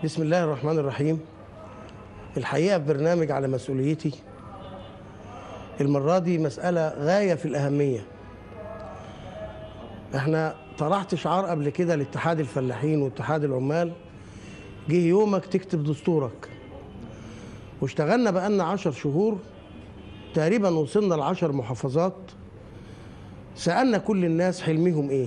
بسم الله الرحمن الرحيم الحقيقة في برنامج على مسؤوليتي المرة دي مسألة غاية في الأهمية احنا طرحت شعار قبل كده لاتحاد الفلاحين واتحاد العمال جه يومك تكتب دستورك واشتغلنا بقالنا عشر شهور تقريبا وصلنا لعشر محافظات سألنا كل الناس حلمهم ايه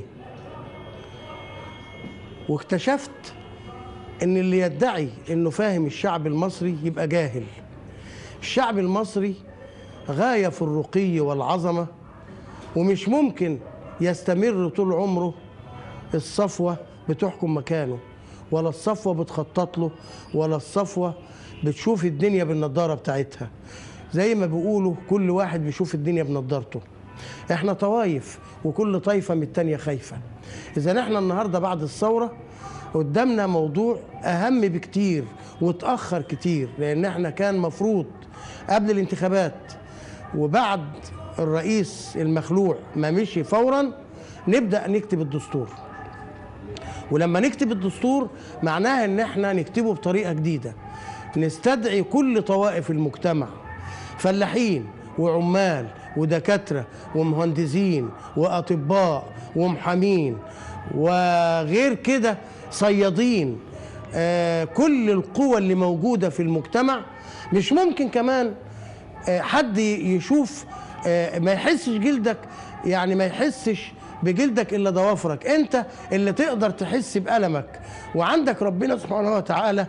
واكتشفت ان اللي يدعي انه فاهم الشعب المصري يبقى جاهل الشعب المصري غايه في الرقي والعظمه ومش ممكن يستمر طول عمره الصفوه بتحكم مكانه ولا الصفوه بتخطط له ولا الصفوه بتشوف الدنيا بالنضاره بتاعتها زي ما بيقولوا كل واحد بيشوف الدنيا بنضارته احنا طوايف وكل طايفه من التانيه خايفه اذا احنا النهارده بعد الثوره قدامنا موضوع اهم بكتير واتاخر كتير لان احنا كان مفروض قبل الانتخابات وبعد الرئيس المخلوع ما مشي فورا نبدا نكتب الدستور ولما نكتب الدستور معناها ان احنا نكتبه بطريقه جديده نستدعي كل طوائف المجتمع فلاحين وعمال ودكاتره ومهندسين واطباء ومحامين وغير كده صيادين آه كل القوى اللي موجوده في المجتمع مش ممكن كمان آه حد يشوف آه ما يحسش جلدك يعني ما يحسش بجلدك الا ضوافرك انت اللي تقدر تحس بالمك وعندك ربنا سبحانه وتعالى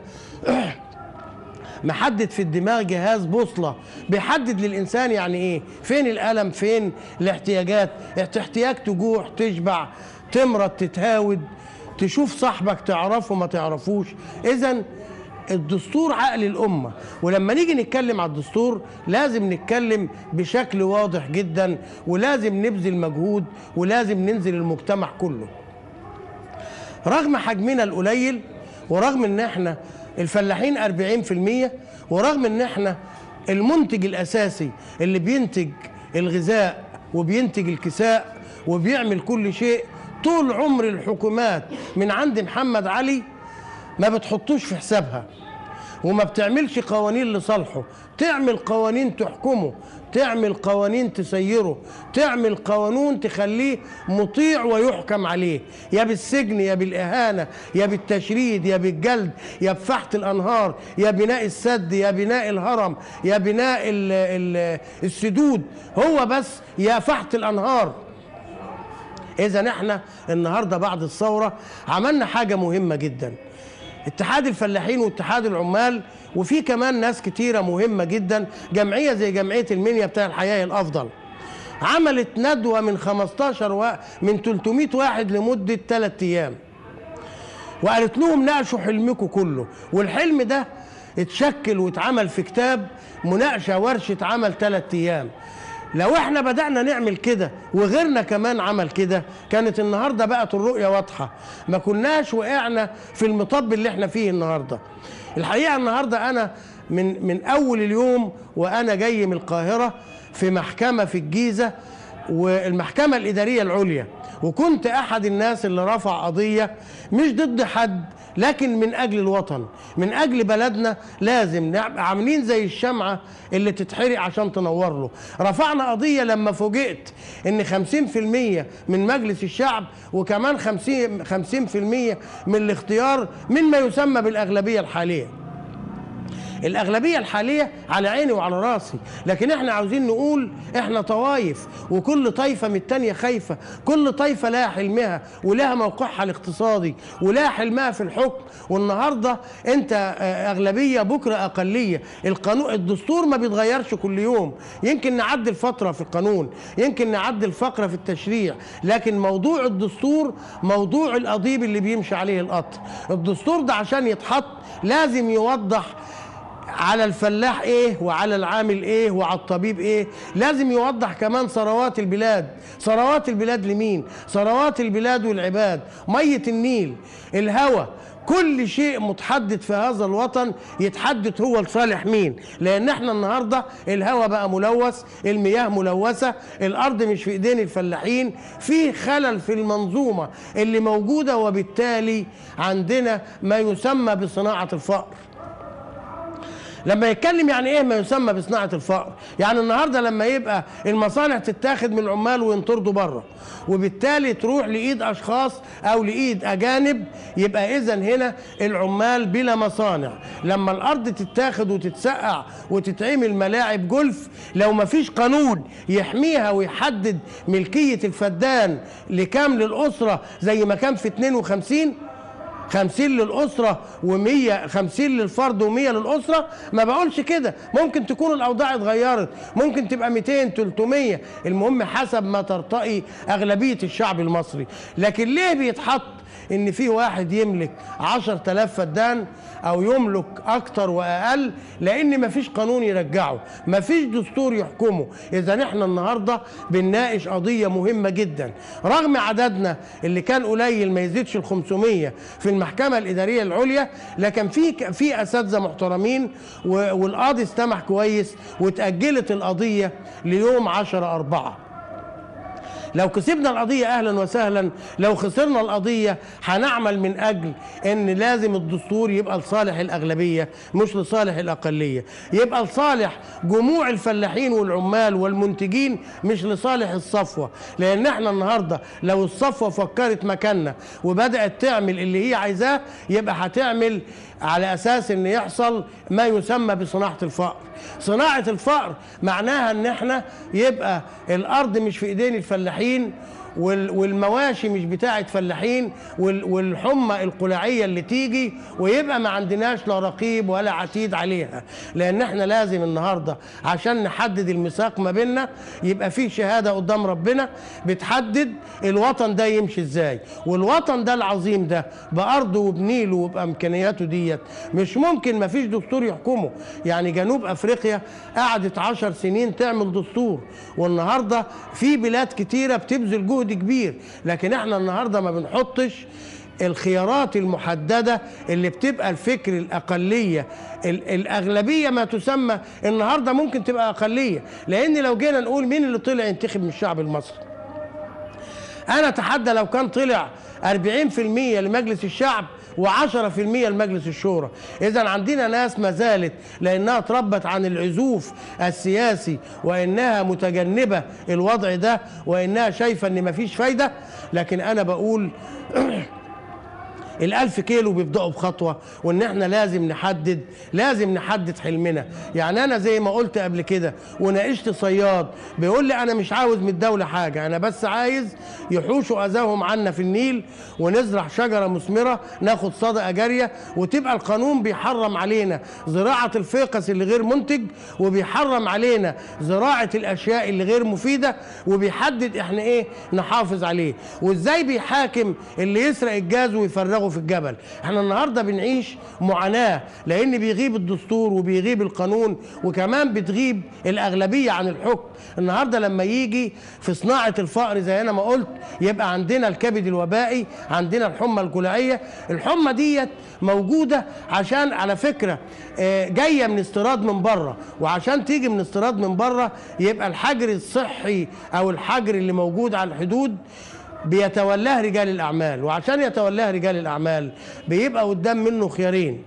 محدد في الدماغ جهاز بوصله بيحدد للانسان يعني ايه فين الالم فين الاحتياجات احتياج تجوع تشبع تمرض تتهاود تشوف صاحبك تعرفه ما تعرفوش اذا الدستور عقل الأمة ولما نيجي نتكلم على الدستور لازم نتكلم بشكل واضح جدا ولازم نبذل مجهود ولازم ننزل المجتمع كله رغم حجمنا القليل ورغم ان احنا الفلاحين 40% ورغم ان احنا المنتج الاساسي اللي بينتج الغذاء وبينتج الكساء وبيعمل كل شيء طول عمر الحكومات من عند محمد علي ما بتحطوش في حسابها وما بتعملش قوانين لصالحه تعمل قوانين تحكمه تعمل قوانين تسيره تعمل قانون تخليه مطيع ويحكم عليه يا بالسجن يا بالإهانة يا بالتشريد يا بالجلد يا بفحت الأنهار يا بناء السد يا بناء الهرم يا بناء ال ال السدود هو بس يا فحت الأنهار إذا احنا النهاردة بعد الثورة عملنا حاجة مهمة جداً اتحاد الفلاحين واتحاد العمال وفي كمان ناس كتيره مهمه جدا جمعيه زي جمعيه المنيا بتاع الحياه الافضل عملت ندوه من 15 و... من 300 واحد لمده 3 ايام وقالت لهم ناقشوا حلمكم كله والحلم ده اتشكل واتعمل في كتاب مناقشه ورشه عمل 3 ايام لو احنا بدأنا نعمل كده وغيرنا كمان عمل كده كانت النهارده بقت الرؤية واضحة ما كناش وقعنا في المطب اللي احنا فيه النهارده الحقيقة النهارده أنا من من أول اليوم وأنا جاي من القاهرة في محكمة في الجيزة والمحكمة الإدارية العليا وكنت أحد الناس اللي رفع قضية مش ضد حد لكن من اجل الوطن من اجل بلدنا لازم عاملين زي الشمعه اللي تتحرق عشان تنور له رفعنا قضيه لما فوجئت ان 50% من مجلس الشعب وكمان 50 50% من الاختيار مما يسمى بالاغلبيه الحاليه الأغلبية الحالية على عيني وعلى راسي لكن احنا عاوزين نقول احنا طوايف وكل طائفة من التانية خايفة كل طائفة لها حلمها ولها موقعها الاقتصادي ولها حلمها في الحكم والنهاردة انت أغلبية بكرة أقلية القانون الدستور ما بيتغيرش كل يوم يمكن نعدل فترة في القانون يمكن نعدل فقرة في التشريع لكن موضوع الدستور موضوع القضيب اللي بيمشي عليه القطر الدستور ده عشان يتحط لازم يوضح على الفلاح ايه وعلى العامل ايه وعلى الطبيب ايه لازم يوضح كمان ثروات البلاد ثروات البلاد لمين ثروات البلاد والعباد مية النيل الهواء كل شيء متحدد في هذا الوطن يتحدد هو لصالح مين لان احنا النهارده الهواء بقى ملوث المياه ملوثه الارض مش في ايدين الفلاحين في خلل في المنظومه اللي موجوده وبالتالي عندنا ما يسمى بصناعه الفقر لما يتكلم يعني ايه ما يسمى بصناعه الفقر يعني النهارده لما يبقى المصانع تتاخد من العمال وينطردوا بره وبالتالي تروح لايد اشخاص او لايد اجانب يبقى اذا هنا العمال بلا مصانع لما الارض تتاخد وتتسقع وتتعمل ملاعب جولف لو ما فيش قانون يحميها ويحدد ملكيه الفدان لكام للاسره زي ما كان في 52 50 للأسرة و100 50 للفرد و100 للأسرة ما بقولش كده ممكن تكون الأوضاع اتغيرت ممكن تبقى 200 300 المهم حسب ما ترتقي أغلبية الشعب المصري لكن ليه بيتحط ان في واحد يملك 10000 فدان او يملك اكتر واقل لان مفيش قانون يرجعه مفيش دستور يحكمه اذا احنا النهارده بنناقش قضيه مهمه جدا رغم عددنا اللي كان قليل ما يزيدش ال 500 في المحكمه الاداريه العليا لكن في في اساتذه محترمين و- والقاضي استمح كويس واتاجلت القضيه ليوم 10 4 لو كسبنا القضية أهلا وسهلا لو خسرنا القضية هنعمل من أجل أن لازم الدستور يبقى لصالح الأغلبية مش لصالح الأقلية يبقى لصالح جموع الفلاحين والعمال والمنتجين مش لصالح الصفوة لأن احنا النهاردة لو الصفوة فكرت مكاننا وبدأت تعمل اللي هي عايزاه يبقى هتعمل على أساس أن يحصل ما يسمى بصناعة الفقر صناعة الفقر معناها ان احنا يبقى الارض مش في ايدين الفلاحين وال- والمواشي مش بتاعه فلاحين وال- والحمى القلاعيه اللي تيجي ويبقى ما عندناش لا رقيب ولا عتيد عليها لان احنا لازم النهارده عشان نحدد الميثاق ما بيننا يبقى في شهاده قدام ربنا بتحدد الوطن ده يمشي ازاي والوطن ده العظيم ده بارضه وبنيله وبامكانياته ديت مش ممكن ما فيش دستور يحكمه يعني جنوب افريقيا قعدت عشر سنين تعمل دستور والنهارده في بلاد كتيره بتبذل جهد كبير لكن احنا النهارده ما بنحطش الخيارات المحددة اللي بتبقى الفكر الأقلية ال- الأغلبية ما تسمى النهاردة ممكن تبقى أقلية لأن لو جينا نقول مين اللي طلع ينتخب من الشعب المصري انا اتحدى لو كان طلع 40% لمجلس الشعب و10% لمجلس الشورى اذا عندنا ناس ما زالت لانها تربت عن العزوف السياسي وانها متجنبه الوضع ده وانها شايفه ان مفيش فايده لكن انا بقول الألف كيلو بيبدأوا بخطوة وإن إحنا لازم نحدد لازم نحدد حلمنا يعني أنا زي ما قلت قبل كده وناقشت صياد بيقول لي أنا مش عاوز من الدولة حاجة أنا بس عايز يحوشوا أذاهم عنا في النيل ونزرع شجرة مثمرة ناخد صدقة جارية وتبقى القانون بيحرم علينا زراعة الفيقس اللي غير منتج وبيحرم علينا زراعة الأشياء اللي غير مفيدة وبيحدد إحنا إيه نحافظ عليه وإزاي بيحاكم اللي يسرق الجاز ويفرغه في الجبل احنا النهارده بنعيش معاناه لان بيغيب الدستور وبيغيب القانون وكمان بتغيب الاغلبيه عن الحكم النهارده لما يجي في صناعه الفقر زي انا ما قلت يبقى عندنا الكبد الوبائي عندنا الحمى الكلعيه الحمى ديت موجوده عشان على فكره آه، جايه من استيراد من بره وعشان تيجي من استيراد من بره يبقى الحجر الصحي او الحجر اللي موجود على الحدود بيتولاه رجال الاعمال وعشان يتولاه رجال الاعمال بيبقى قدام منه خيارين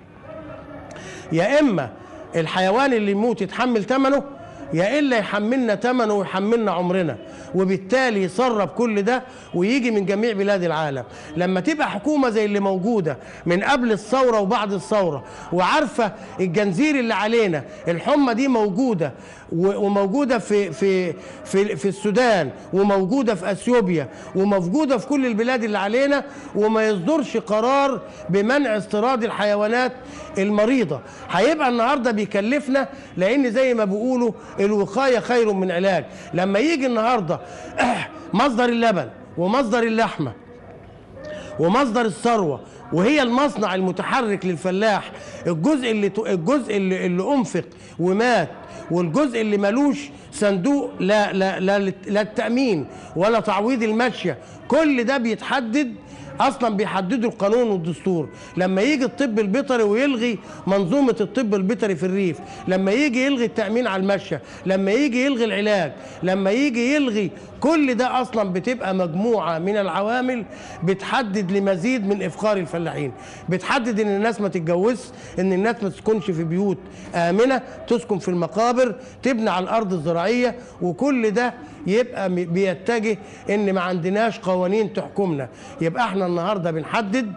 يا اما الحيوان اللي يموت يتحمل ثمنه يا الا يحملنا ثمنه ويحملنا عمرنا وبالتالي يسرب كل ده ويجي من جميع بلاد العالم لما تبقى حكومه زي اللي موجوده من قبل الثوره وبعد الثوره وعارفه الجنزير اللي علينا الحمى دي موجوده و- وموجوده في في في في السودان وموجوده في اثيوبيا وموجوده في كل البلاد اللي علينا وما يصدرش قرار بمنع استيراد الحيوانات المريضه هيبقى النهارده بيكلفنا لان زي ما بيقولوا الوقايه خير من علاج لما يجي النهارده مصدر اللبن ومصدر اللحمه ومصدر الثروه وهي المصنع المتحرك للفلاح الجزء اللي الجزء اللي, اللي انفق ومات والجزء اللي ملوش صندوق لا لا لا لا التامين ولا تعويض الماشيه كل ده بيتحدد اصلا بيحددوا القانون والدستور لما يجي الطب البيطري ويلغي منظومه الطب البيطري في الريف لما يجي يلغي التامين على المشى لما يجي يلغي العلاج لما يجي يلغي كل ده اصلا بتبقى مجموعه من العوامل بتحدد لمزيد من افقار الفلاحين بتحدد ان الناس ما تتجوزش ان الناس ما تسكنش في بيوت امنه تسكن في المقابر تبني على الارض الزراعيه وكل ده يبقى م- بيتجه ان ما عندناش قوانين تحكمنا يبقى احنا النهارده بنحدد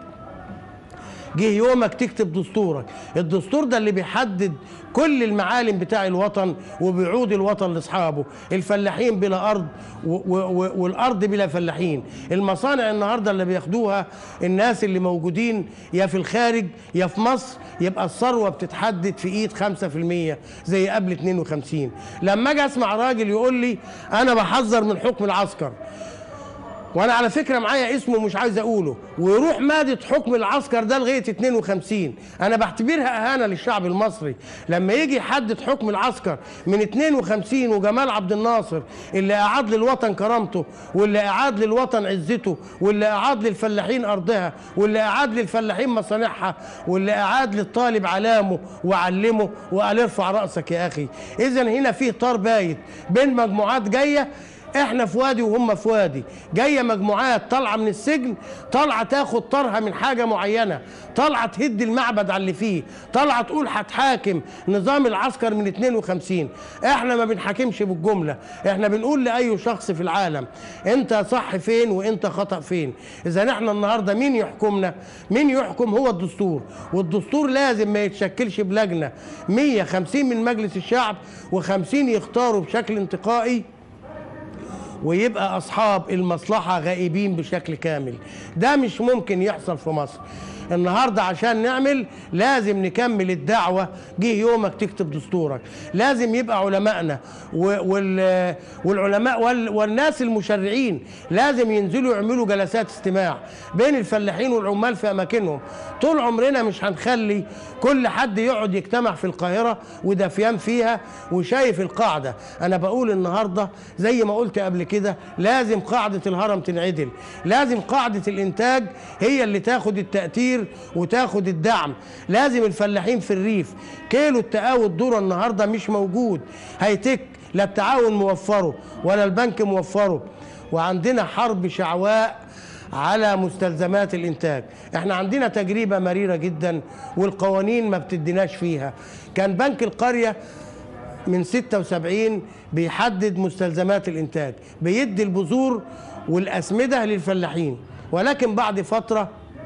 جه يومك تكتب دستورك الدستور ده اللي بيحدد كل المعالم بتاع الوطن وبيعود الوطن لاصحابه الفلاحين بلا ارض و و و والارض بلا فلاحين المصانع النهارده اللي بياخدوها الناس اللي موجودين يا في الخارج يا في مصر يبقى الثروه بتتحدد في ايد 5% زي قبل 52 لما اجي اسمع راجل يقول لي انا بحذر من حكم العسكر وانا على فكره معايا اسمه مش عايز اقوله ويروح مادة حكم العسكر ده لغايه 52 انا بعتبرها اهانه للشعب المصري لما يجي يحدد حكم العسكر من 52 وجمال عبد الناصر اللي اعاد للوطن كرامته واللي اعاد للوطن عزته واللي اعاد للفلاحين ارضها واللي اعاد للفلاحين مصانعها واللي اعاد للطالب علامه وعلمه وقال ارفع راسك يا اخي اذا هنا فيه طار بايت بين مجموعات جايه احنا في وادي وهم في وادي جايه مجموعات طالعه من السجن طالعه تاخد طارها من حاجه معينه طالعه تهد المعبد على اللي فيه طالعه تقول هتحاكم نظام العسكر من 52 احنا ما بنحاكمش بالجمله احنا بنقول لاي شخص في العالم انت صح فين وانت خطا فين اذا احنا النهارده مين يحكمنا مين يحكم هو الدستور والدستور لازم ما يتشكلش بلجنه 150 من مجلس الشعب و50 يختاروا بشكل انتقائي ويبقى اصحاب المصلحه غائبين بشكل كامل ده مش ممكن يحصل في مصر النهارده عشان نعمل لازم نكمل الدعوه جه يومك تكتب دستورك لازم يبقى علمائنا و- وال- والعلماء وال- والناس المشرعين لازم ينزلوا يعملوا جلسات استماع بين الفلاحين والعمال في اماكنهم طول عمرنا مش هنخلي كل حد يقعد يجتمع في القاهره ودفيان فيها وشايف القاعده انا بقول النهارده زي ما قلت قبل كده لازم قاعده الهرم تنعدل لازم قاعده الانتاج هي اللي تاخد التاثير وتاخد الدعم لازم الفلاحين في الريف كيلو التقاوي ذره النهارده مش موجود هيتك لا التعاون موفره ولا البنك موفره وعندنا حرب شعواء على مستلزمات الانتاج احنا عندنا تجربه مريره جدا والقوانين ما بتديناش فيها كان بنك القريه من 76 بيحدد مستلزمات الانتاج بيدي البذور والاسمده للفلاحين ولكن بعد فتره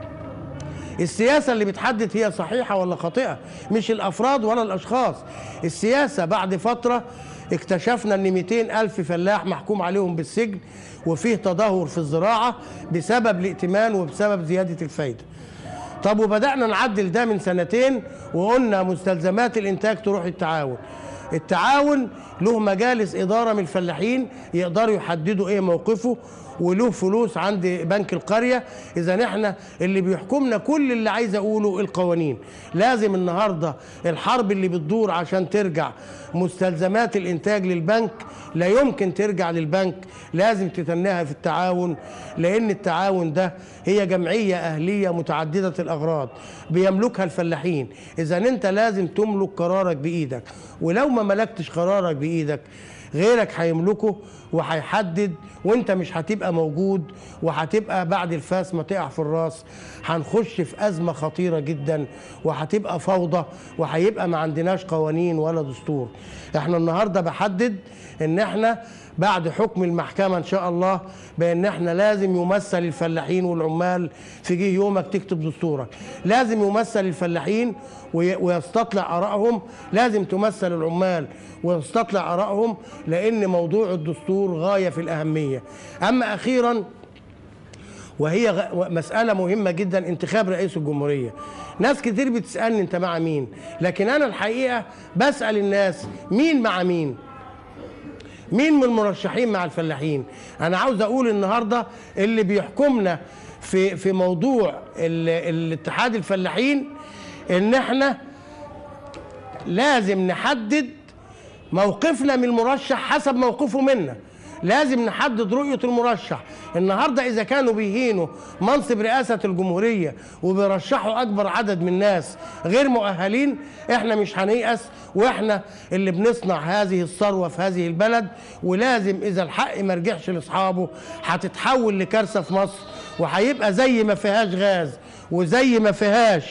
السياسة اللي بتحدد هي صحيحة ولا خاطئة مش الأفراد ولا الأشخاص السياسة بعد فترة اكتشفنا ان 200 ألف فلاح محكوم عليهم بالسجن وفيه تدهور في الزراعة بسبب الائتمان وبسبب زيادة الفايدة طب وبدأنا نعدل ده من سنتين وقلنا مستلزمات الإنتاج تروح التعاون التعاون له مجالس إدارة من الفلاحين يقدروا يحددوا إيه موقفه وله فلوس عند بنك القرية إذا احنا اللي بيحكمنا كل اللي عايز أقوله القوانين لازم النهاردة الحرب اللي بتدور عشان ترجع مستلزمات الإنتاج للبنك لا يمكن ترجع للبنك لازم تتناها في التعاون لأن التعاون ده هي جمعية أهلية متعددة الأغراض بيملكها الفلاحين إذا أنت لازم تملك قرارك بإيدك ولو ما ملكتش قرارك بإيدك غيرك هيملكه وهيحدد وانت مش هتبقى موجود وهتبقى بعد الفاس ما تقع في الراس هنخش في ازمه خطيره جدا وهتبقى فوضى وهيبقى ما عندناش قوانين ولا دستور احنا النهارده بحدد ان احنا بعد حكم المحكمة إن شاء الله بأن احنا لازم يمثل الفلاحين والعمال في جه يومك تكتب دستورك لازم يمثل الفلاحين وي- ويستطلع آرائهم لازم تمثل العمال ويستطلع آرائهم لأن موضوع الدستور غاية في الأهمية أما أخيراً وهي غ- مسألة مهمة جدا انتخاب رئيس الجمهورية ناس كتير بتسألني انت مع مين لكن انا الحقيقة بسأل الناس مين مع مين مين من المرشحين مع الفلاحين انا عاوز اقول النهاردة اللي بيحكمنا في في موضوع ال- الاتحاد الفلاحين ان احنا لازم نحدد موقفنا من المرشح حسب موقفه منا لازم نحدد رؤية المرشح النهاردة إذا كانوا بيهينوا منصب رئاسة الجمهورية وبيرشحوا أكبر عدد من الناس غير مؤهلين إحنا مش هنيأس وإحنا اللي بنصنع هذه الثروة في هذه البلد ولازم إذا الحق ما رجعش لأصحابه هتتحول لكارثة في مصر وهيبقى زي ما فيهاش غاز وزي ما فيهاش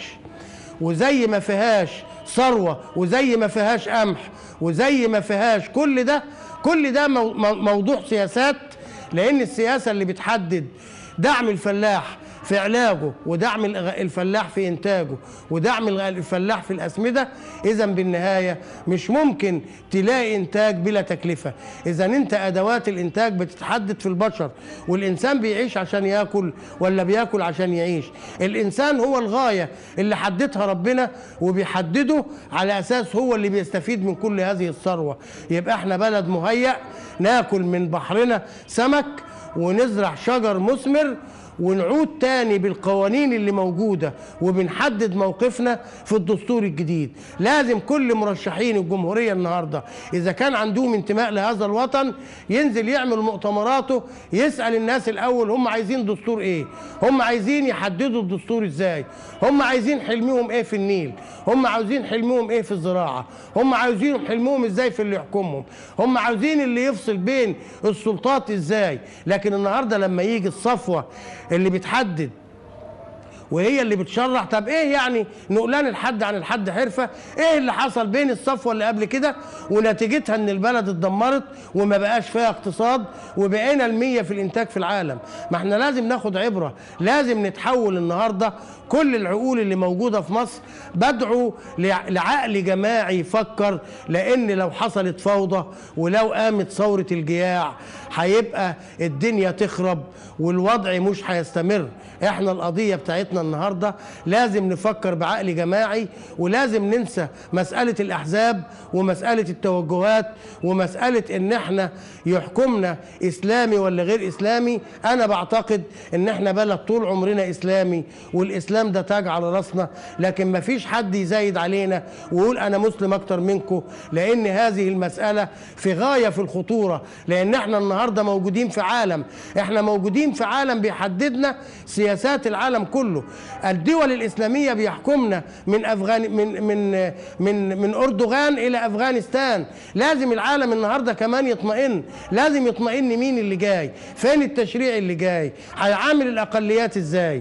وزي ما فيهاش ثروه وزي ما فيهاش قمح وزي ما فيهاش كل ده كل ده مو- مو- موضوع سياسات لان السياسه اللي بتحدد دعم الفلاح في علاجه ودعم الغ- الفلاح في انتاجه ودعم الغ- الفلاح في الاسمده اذا بالنهايه مش ممكن تلاقي انتاج بلا تكلفه اذا انت ادوات الانتاج بتتحدد في البشر والانسان بيعيش عشان ياكل ولا بياكل عشان يعيش الانسان هو الغايه اللي حددها ربنا وبيحدده على اساس هو اللي بيستفيد من كل هذه الثروه يبقى احنا بلد مهيأ ناكل من بحرنا سمك ونزرع شجر مثمر ونعود تاني بالقوانين اللي موجودة وبنحدد موقفنا في الدستور الجديد لازم كل مرشحين الجمهورية النهاردة إذا كان عندهم انتماء لهذا الوطن ينزل يعمل مؤتمراته يسأل الناس الأول هم عايزين دستور إيه هم عايزين يحددوا الدستور إزاي هم عايزين حلمهم إيه في النيل هم عاوزين حلمهم إيه في الزراعة هم عاوزين حلمهم إزاي في اللي يحكمهم هم عاوزين اللي يفصل بين السلطات إزاي لكن النهاردة لما يجي الصفوة اللي بتحدد وهي اللي بتشرح طب ايه يعني نقلان الحد عن الحد حرفه ايه اللي حصل بين الصفوه اللي قبل كده ونتيجتها ان البلد اتدمرت وما بقاش فيها اقتصاد وبقينا المية في الانتاج في العالم ما احنا لازم ناخد عبره لازم نتحول النهارده كل العقول اللي موجوده في مصر بدعو لع- لعقل جماعي يفكر لان لو حصلت فوضى ولو قامت ثوره الجياع هيبقى الدنيا تخرب والوضع مش هيستمر احنا القضيه بتاعتنا النهارده لازم نفكر بعقل جماعي ولازم ننسى مساله الاحزاب ومساله التوجهات ومساله ان احنا يحكمنا اسلامي ولا غير اسلامي انا بعتقد ان احنا بلد طول عمرنا اسلامي والاسلام ده تاج على راسنا لكن ما فيش حد يزايد علينا ويقول انا مسلم اكتر منكم لان هذه المساله في غايه في الخطوره لان احنا النهارده موجودين في عالم احنا موجودين في عالم بيحددنا سياسات العالم كله الدول الاسلاميه بيحكمنا من افغان من من من من اردوغان الى افغانستان لازم العالم النهارده كمان يطمئن لازم يطمئن مين اللي جاي فين التشريع اللي جاي هيعامل الاقليات ازاي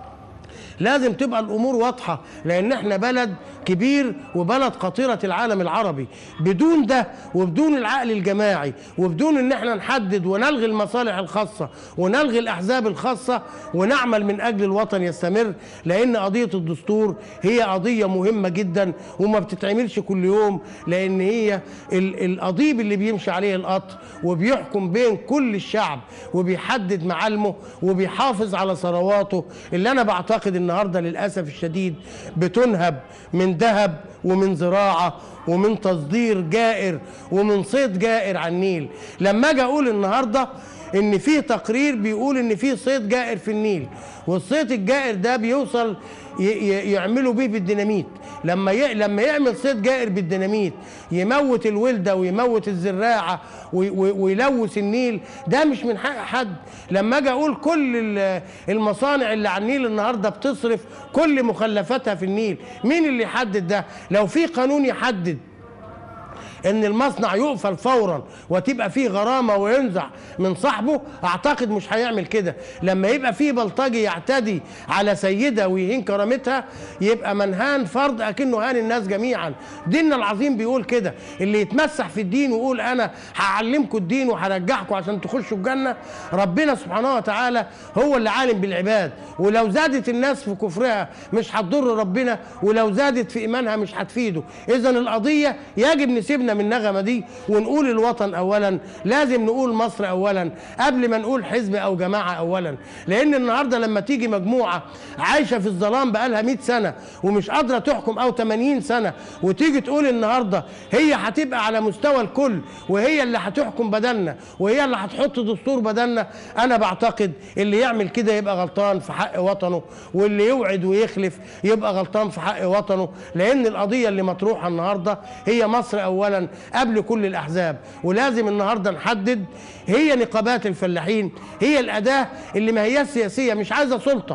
لازم تبقى الامور واضحه لان احنا بلد كبير وبلد قطيره العالم العربي بدون ده وبدون العقل الجماعي وبدون ان احنا نحدد ونلغي المصالح الخاصه ونلغي الاحزاب الخاصه ونعمل من اجل الوطن يستمر لان قضيه الدستور هي قضيه مهمه جدا وما بتتعملش كل يوم لان هي ال- القضيب اللي بيمشي عليه القطر وبيحكم بين كل الشعب وبيحدد معالمه وبيحافظ على ثرواته اللي انا بعتقد النهارده للاسف الشديد بتنهب من ذهب ومن زراعه ومن تصدير جائر ومن صيد جائر على النيل لما اجي اقول النهارده ان في تقرير بيقول ان في صيد جائر في النيل والصيد الجائر ده بيوصل ي- ي- يعملوا بيه بالديناميت لما ي... لما يعمل صيد جائر بالديناميت يموت الولده ويموت الزراعه وي... وي- ويلوث النيل ده مش من حق حد لما اجي اقول كل ال- المصانع اللي على النيل النهارده بتصرف كل مخلفاتها في النيل مين اللي يحدد ده لو في قانون يحدد ان المصنع يقفل فورا وتبقى فيه غرامه وينزع من صاحبه اعتقد مش هيعمل كده لما يبقى فيه بلطجي يعتدي على سيده ويهين كرامتها يبقى منهان فرض اكنه هان الناس جميعا ديننا العظيم بيقول كده اللي يتمسح في الدين ويقول انا هعلمكم الدين وهرجعكم عشان تخشوا الجنه ربنا سبحانه وتعالى هو اللي عالم بالعباد ولو زادت الناس في كفرها مش هتضر ربنا ولو زادت في ايمانها مش هتفيده اذا القضيه يجب نسيبنا من النغمه دي ونقول الوطن اولا لازم نقول مصر اولا قبل ما نقول حزب او جماعه اولا لان النهارده لما تيجي مجموعه عايشه في الظلام بقالها 100 سنه ومش قادره تحكم او 80 سنه وتيجي تقول النهارده هي هتبقى على مستوى الكل وهي اللي هتحكم بدلنا وهي اللي هتحط دستور بدلنا انا بعتقد اللي يعمل كده يبقى غلطان في حق وطنه واللي يوعد ويخلف يبقى غلطان في حق وطنه لان القضيه اللي مطروحه النهارده هي مصر اولا اولا قبل كل الاحزاب ولازم النهارده نحدد هي نقابات الفلاحين هي الاداه اللي ما هي سياسيه مش عايزه سلطه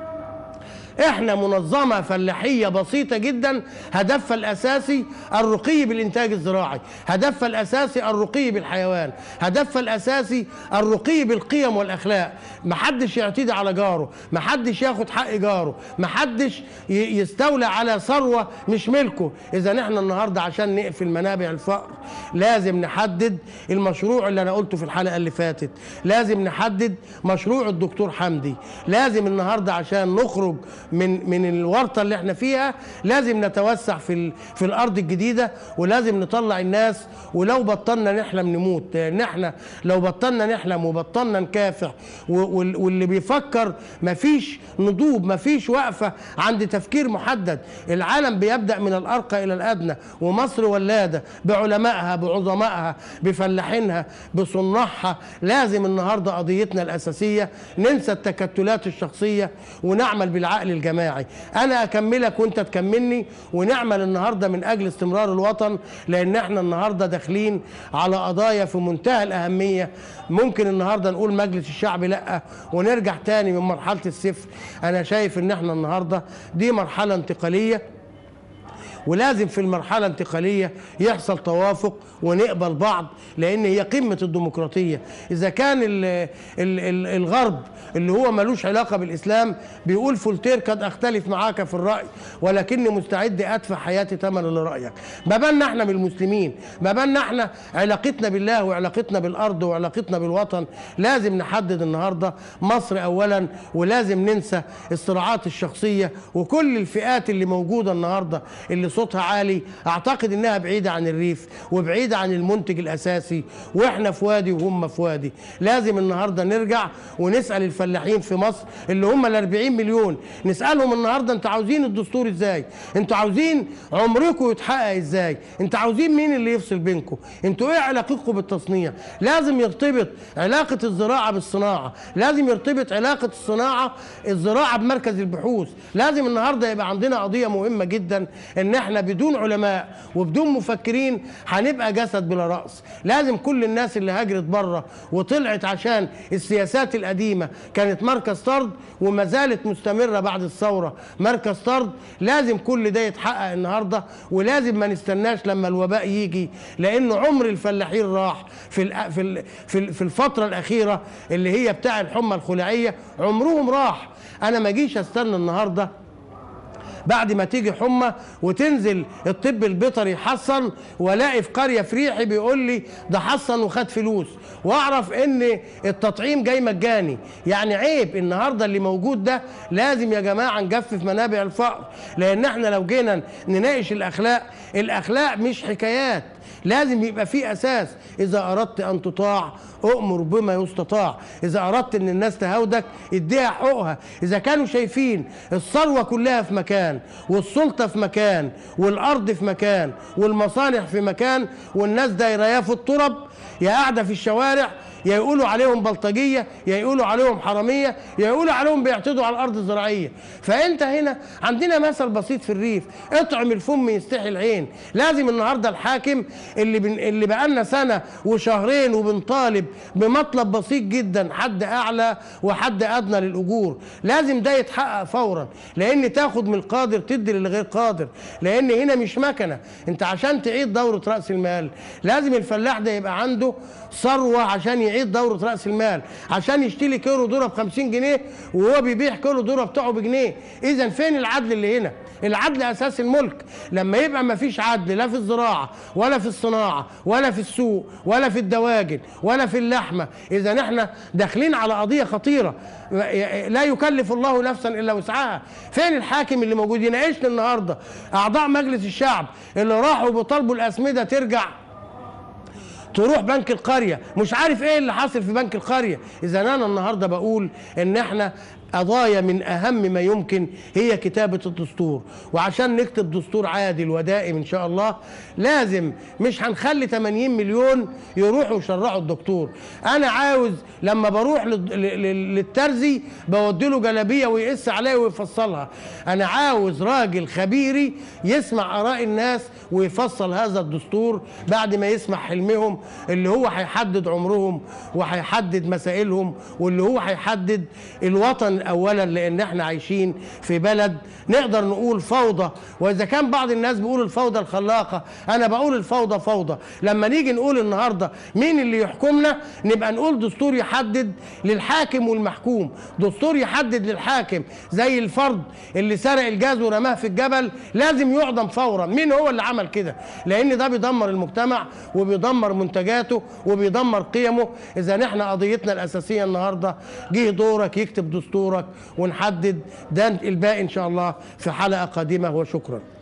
احنا منظمه فلاحيه بسيطه جدا هدفها الاساسي الرقي بالانتاج الزراعي هدفها الاساسي الرقي بالحيوان هدفها الاساسي الرقي بالقيم والاخلاق محدش يعتدي على جاره محدش ياخد حق جاره محدش ي- يستولى على ثروه مش ملكه اذا احنا النهارده عشان نقفل منابع الفقر لازم نحدد المشروع اللي انا قلته في الحلقه اللي فاتت لازم نحدد مشروع الدكتور حمدي لازم النهارده عشان نخرج من من الورطه اللي احنا فيها لازم نتوسع في ال في الارض الجديده ولازم نطلع الناس ولو بطلنا نحلم نموت لان احنا لو بطلنا نحلم وبطلنا نكافح و- وال- واللي بيفكر مفيش نضوب مفيش وقفه عند تفكير محدد العالم بيبدا من الارقى الى الادنى ومصر ولاده بعلمائها بعظمائها بفلاحينها بصناعها لازم النهارده قضيتنا الاساسيه ننسى التكتلات الشخصيه ونعمل بالعقل الجماعي انا اكملك وانت تكملني ونعمل النهارده من اجل استمرار الوطن لان احنا النهارده داخلين على قضايا في منتهى الاهميه ممكن النهارده نقول مجلس الشعب لا ونرجع تاني من مرحله الصفر انا شايف ان احنا النهارده دي مرحله انتقاليه ولازم في المرحله الانتقاليه يحصل توافق ونقبل بعض لان هي قمه الديمقراطيه اذا كان ال ال ال الغرب اللي هو ملوش علاقه بالاسلام بيقول فولتير قد اختلف معاك في الراي ولكني مستعد ادفع حياتي ثمنا لرايك ما بالنا احنا من المسلمين ما بالنا احنا علاقتنا بالله وعلاقتنا بالارض وعلاقتنا بالوطن لازم نحدد النهارده مصر اولا ولازم ننسى الصراعات الشخصيه وكل الفئات اللي موجوده النهارده اللي صوتها عالي اعتقد انها بعيده عن الريف وبعيده عن المنتج الاساسي واحنا في وادي وهم في وادي لازم النهارده نرجع ونسال الفلاحين في مصر اللي هم ال 40 مليون نسالهم النهارده انتوا عاوزين الدستور ازاي انتوا عاوزين عمركم يتحقق ازاي انتوا عاوزين مين اللي يفصل بينكم انتوا ايه علاقتكم بالتصنيع لازم يرتبط علاقه الزراعه بالصناعه لازم يرتبط علاقه الصناعه الزراعه بمركز البحوث لازم النهارده يبقى عندنا قضيه مهمه جدا ان احنا بدون علماء وبدون مفكرين هنبقى جسد بلا راس لازم كل الناس اللي هاجرت بره وطلعت عشان السياسات القديمه كانت مركز طرد وما زالت مستمره بعد الثوره مركز طرد لازم كل ده يتحقق النهارده ولازم ما نستناش لما الوباء يجي لانه عمر الفلاحين راح في ال في ال في ال- في الفتره الاخيره اللي هي بتاع الحمى الخلاعيه عمرهم راح انا ما اجيش استنى النهارده بعد ما تيجي حمى وتنزل الطب البيطري يحصن والاقي في قريه في ريحي بيقول لي ده حصن وخد فلوس واعرف ان التطعيم جاي مجاني يعني عيب النهارده اللي موجود ده لازم يا جماعه نجفف منابع الفقر لان احنا لو جينا نناقش الاخلاق الاخلاق مش حكايات لازم يبقى في اساس اذا اردت ان تطاع اؤمر بما يستطاع اذا اردت ان الناس تهودك اديها حقوقها اذا كانوا شايفين الثروه كلها في مكان والسلطه في مكان والارض في مكان والمصانع في مكان والناس دايره يا في الترب يا قاعده في الشوارع يا يقولوا عليهم بلطجيه يا يقولوا عليهم حراميه يا يقولوا عليهم بيعتدوا على الارض الزراعيه فانت هنا عندنا مثل بسيط في الريف اطعم الفم يستحي العين لازم النهارده الحاكم اللي بن... اللي بقالنا سنه وشهرين وبنطالب بمطلب بسيط جدا حد اعلى وحد ادنى للاجور لازم ده يتحقق فورا لان تاخد من القادر تدي للغير قادر لان هنا مش مكنه انت عشان تعيد دوره راس المال لازم الفلاح ده يبقى عنده ثروه عشان يعيد دوره راس المال عشان يشتري كيلو ذره ب 50 جنيه وهو بيبيع كيلو ذره بتاعه بجنيه اذا فين العدل اللي هنا العدل اساس الملك لما يبقى ما فيش عدل لا في الزراعه ولا في الصناعه ولا في السوق ولا في الدواجن ولا في اللحمه اذا احنا داخلين على قضيه خطيره لا يكلف الله نفسا الا وسعها فين الحاكم اللي موجود يناقشنا النهارده اعضاء مجلس الشعب اللي راحوا بيطالبوا الاسمده ترجع تروح بنك القريه مش عارف ايه اللي حاصل في بنك القريه اذا انا النهارده بقول ان احنا قضايا من اهم ما يمكن هي كتابه الدستور وعشان نكتب دستور عادل ودائم ان شاء الله لازم مش هنخلي 80 مليون يروحوا يشرعوا الدكتور انا عاوز لما بروح لل- لل- للترزي بودي له جلابيه ويقس عليها ويفصلها انا عاوز راجل خبيري يسمع اراء الناس ويفصل هذا الدستور بعد ما يسمع حلمهم اللي هو هيحدد عمرهم وهيحدد مسائلهم واللي هو هيحدد الوطن اولا لان احنا عايشين في بلد نقدر نقول فوضى واذا كان بعض الناس بيقول الفوضى الخلاقه انا بقول الفوضى فوضى لما نيجي نقول النهارده مين اللي يحكمنا نبقى نقول دستور يحدد للحاكم والمحكوم دستور يحدد للحاكم زي الفرد اللي سرق الجاز ورماه في الجبل لازم يعدم فورا مين هو اللي عمل كده لان ده بيدمر المجتمع وبيدمر منتجاته وبيدمر قيمه اذا نحن قضيتنا الاساسيه النهارده جه دورك يكتب دستورك ونحدد ده الباقي ان شاء الله في حلقه قادمه وشكرا